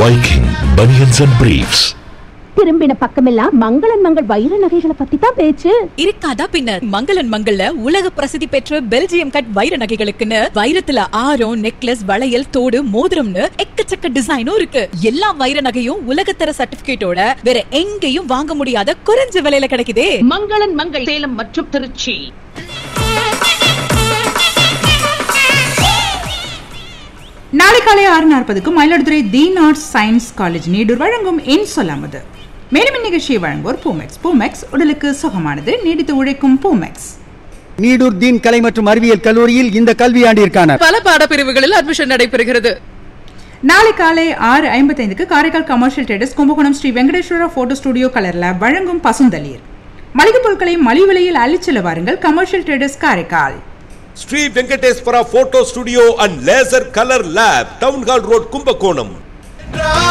Viking Bunions and Briefs. திரும்பின பக்கமெல்லாம் மங்களன் மங்கள் வைர நகைகளை பத்தி தான் பேச்சு இருக்காதா பின்ன மங்களன் மங்கள்ல உலக பிரசித்தி பெற்ற பெல்ஜியம் கட் வைர நகைகளுக்குன்னு வைரத்துல ஆரம் நெக்லஸ் வளையல் தோடு மோதிரம்னு எக்கச்சக்க டிசைனும் இருக்கு எல்லா வைர நகையும் உலகத்தர சர்டிபிகேட்டோட வேற எங்கேயும் வாங்க முடியாத குறைஞ்ச விலையில கிடைக்குதே மங்களன் மங்கள் சேலம் மற்றும் திருச்சி நாளை காலை ஆறு நாற்பதுக்கு Mayiladuthurai the arts science college Needur வழங்கும் என் சொல்லாமது மேலும் இந்நிகழ்ச்சியை வழங்குவோர் பூமெக்ஸ் பூமெக்ஸ் உடலுக்கு சுகமானது நீடித்து உழைக்கும் பூமெக்ஸ் நீடூர் தீன் கலை மற்றும் அறிவியல் கல்லூரியில் இந்த கல்வியாண்டிற்கான பல பாடப்பிரிவுகளில் அட்மிஷன் நடைபெறுகிறது நாளை காலை ஆறு ஐம்பத்தைந்துக்கு Karaikal commercial traders Kumbakonam Sri Venkateswara photo studio colour lab வழங்கும் பசுந்தளிர் மளிகை பொருட்களை மலிவு விலையில் அள்ளிச்செல்ல வாருங்கள் commercial traders Karaikal Sri Venkateswara photo studio and laser colour lab town hall road Kumbakonam